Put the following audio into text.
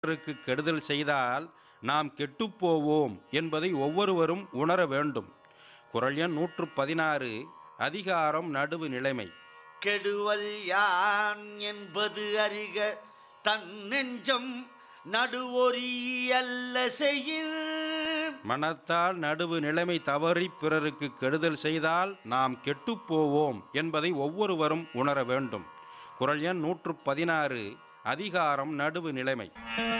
பிறருக்கு கெடுதல் செய்தால் நாம் கெட்டுப்போவோம் என்பதை ஒவ்வொருவரும் உணர வேண்டும் குரல் எண் நூற்று பதினாறு அதிகாரம் நடுவு நிலைமை கெடுவல் யான் என்பது அறிக தன் நெஞ்சம் நடுவொரி அல்ல செய்யின் மனத்தால் நடுவு நிலைமை தவறி பிறருக்கு கெடுதல் செய்தால் நாம் கெட்டுப்போவோம் என்பதை ஒவ்வொருவரும் உணர வேண்டும் குரல் எண் நூற்று பதினாறு அதிகாரம் நடுவு நிலைமை